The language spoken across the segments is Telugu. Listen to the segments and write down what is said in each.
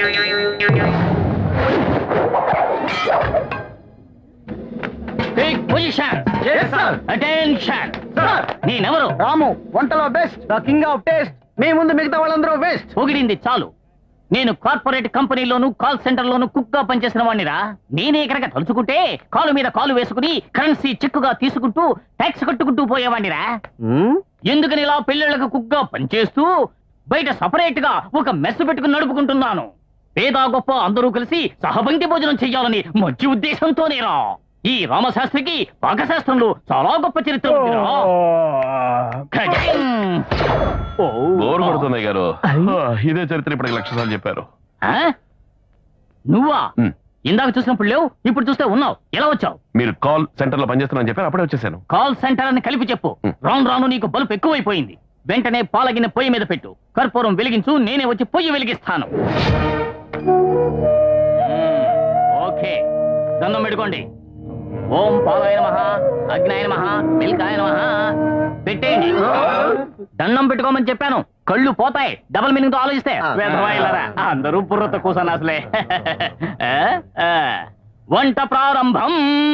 టేక్ పొజిషన్ అటెన్షన్ నేనెవరు రాము వంటలో best the king of taste మీ ముందు మిగతా వాళ్ళందరూ బెస్ట్ పొగిడింది చాలు నేను కార్పొరేట్ కంపెనీలోను కాల్ సెంటర్ లోను కుక్ గా పనిచేసిన వాడినిరా నేనే కనుక తలుచుకుంటే కాలు మీద కాలు వేసుకుని కరెన్సీ చెక్కుగా తీసుకుంటూ ట్యాక్స్ కట్టుకుంటూ పోయేవాడినిరా ఎందుకని ఇలా పెళ్ళిళ్ళకు కుక్గా పనిచేస్తూ బయట సపరేట్ గా ఒక మెస్ పెట్టుకుని నడుపుకుంటున్నాను పేద గొప్ప అందరూ కలిసి సహపంక్తి భోజనం చెయ్యాలని మంచి ఉద్దేశంతోనేరా ఈ రామశాస్త్రికి పాకశాస్త్రంలో చాలా గొప్ప చరిత్ర ఉందిరా. ఖడ్గం. ఓ. బోర్ కొడుతుంది గారు ఆ, ఇదే చరిత్ర ఇప్పటికి లక్ష సార్లు చెప్పారు ఆ? నువ్వా ఉమ్. ఇందాక చూసినప్పుడు లేవు ఇప్పుడు చూస్తే ఉన్నావు ఎలా వచ్చావు మీరు కాల్ సెంటర్ లో పనిచేస్తున్నారని చెప్పారు అప్పుడే వచ్చేసాను కాల్ సెంటర్ అని కలిపి చెప్పు ఉమ్. రాను రాను నీకు బలుపు ఎక్కువైపోయింది వెంటనే పాలగిన పొయ్యి మీద పెట్టు కర్పూరం వెలిగించు నేనే వచ్చి పొయ్యి వెలిగిస్తాను మ్మ్. ఓకే దండం పెట్టుకోండి ఓం పాలాయ నమః అగ్నాయ నమః మిల్కాయ నమః పెట్టేయండి దండం పెట్టుకోమని చెప్పాను కళ్ళు పోతాయి డబుల్ మీనింగ్ తో ఆలోచిస్తే ఆ. వేధవాయిలరా అందరూ బుర్రతో కూసాను అసలే ఆ? ఆ. వంట ప్రారంభం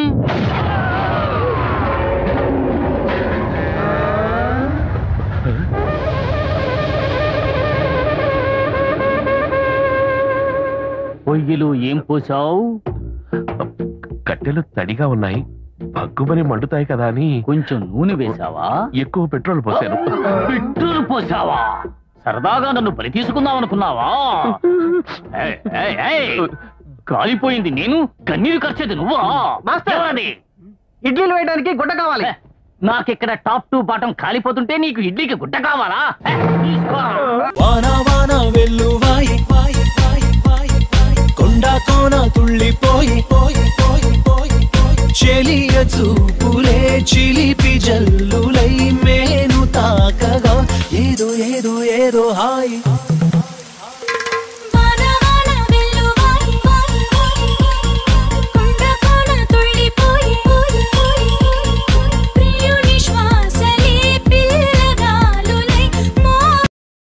పొయ్యిలు ఏం పోసావు కట్టెలు తడిగా ఉన్నాయి భగ్గుమని మండుతాయి కదా అని కొంచెం నూనె వేసావా ఎక్కువ పెట్రోల్ పోసాను పెట్రోల్ పోసావా సరదాగా నన్ను బలి తీసుకుందాం అనుకున్నావా ఏయ్, ఏయ్, ఏయ్, కాలిపోయింది నేను కన్నీరు ఖర్చేది నువ్వా మాస్టర్. ఎవరది? ఇడ్లీలు వేయడానికి గుడ్డ కావాలి ఏ, నాకిక్కడ టాప్ టు బాటం కాలిపోతుంటే నీకు ఇడ్లీకి గుడ్డ కావాలా ఏ, తీసుకో. వాన వాన వెల్లువాయి వాయి, వాయి, వాయి, వాయి. కొండ కోన తుళ్ళిపోయి పోయి పోయి పోయి పోయి. చెలియ చూపులే చిలిపి జల్లులై మేను తాకగా ఏదో ఏదో ఏదో హాయి